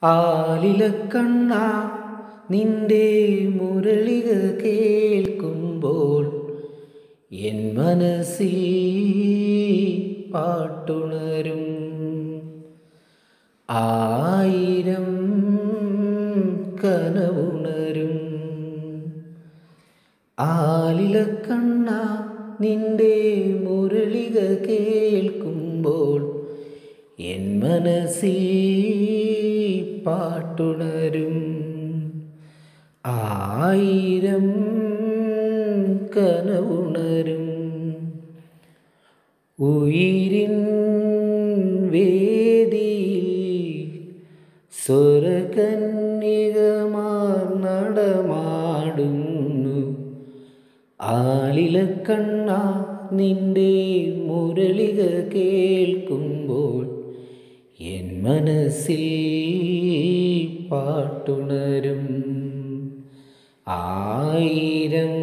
ആലിലക്കണ്ണ നിന്റെ മുരളിക കേൾക്കുമ്പോൾ എൻ മനസ്സിൽ പാട്ടുണരും ആയിരം കനവുണരും ആലിലക്കണ്ണ നിന്റെ മുരളിക കേൾക്കുമ്പോൾ എൻ മനസ്സിൽ പാട്ടുണരും ആയിരം കനവുണരും ഉയിരിൻ വേദിയിൽ സ്വരകന്യകമാർ നടമാടുന്നു ആലിലക്കണ്ണ നിന്റെ മുരളിക കേൾക്കുമ്പോൾ എൻ മനസ്സിൽ പാട്ടുണരും ആയിരം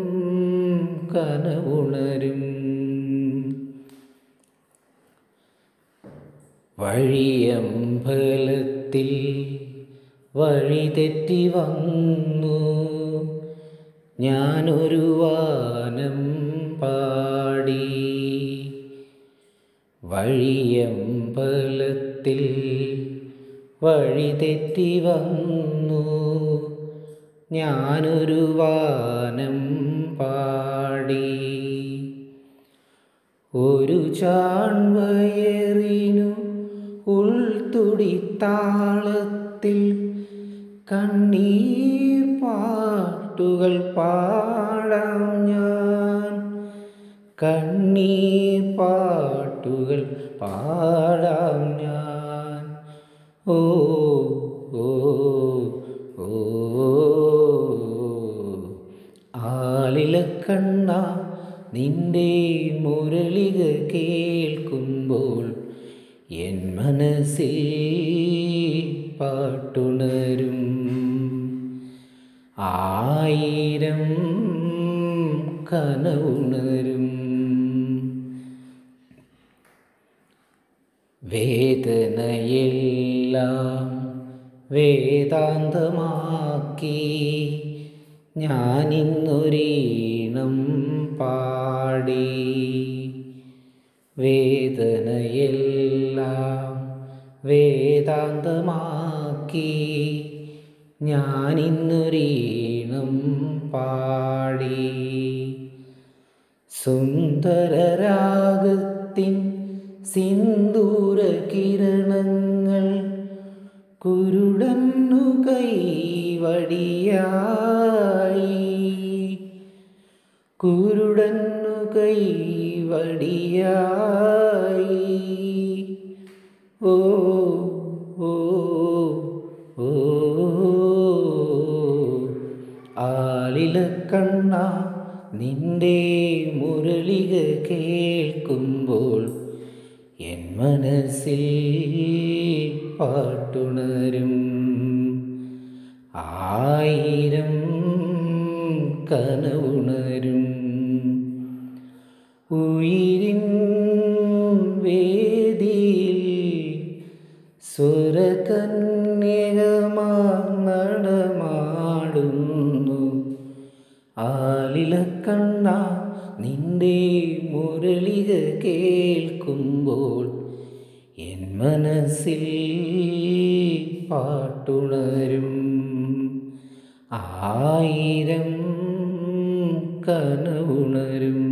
കനവുണരും വഴിയമ്പലത്തിൽ വഴി തെറ്റി വന്നു ഞാനൊരു വാനം പാടി വഴിയമ്പലത്തിൽ വഴി തെറ്റി വന്നു ഞാനൊരു വാനം പാടി ഒരു ചാൺവയറിനു ഉൾത്തുടിത്താളത്തിൽ കണ്ണീർ പാട്ടുകൾ പാടാം ഞാൻ കണ്ണീർ പാട്ടുകൾ പാടാം ഞാൻ ഓ ഓ ഓ ആലിലക്കണ്ണ നിന്റെ മുരളിക കേൾക്കുമ്പോൾ എൻ മനസ്സിൽ പാട്ടുണരും ആയിരം കനവുണരും വേദനയെല്ലാം വേദാന്തമാക്കി ഞാനിന്നൊരീണം പാടി വേദനയെല്ലാം വേദാന്തമാക്കി ഞാനിന്നൊരീണം പാടി സുന്ദരരാഗത്തിൻ സിന്ദൂര കിരണങ്ങൾ കുരുടന്നു കൈവടിയായി കുരുടന്നു കൈവടിയായി ഓ ഓ ഓ ആലിലക്കണ്ണ നിന്റെ മുരളിക കേൾക്കുമ്പോൾ എൻ മനസ്സിൽ പാട്ടുണരും ആയിരം കനവുണരും ഉയിരിൻ വേദിയിൽ സ്വരകന്യകമാർ നടമാടുന്നു ആലിലക്കണ്ണ നിന്റെ മുരളിക കേൾക്കുമ്പോൾ എൻ മനസ്സിൽ പാട്ടുണരും ആയിരം കനവുണരും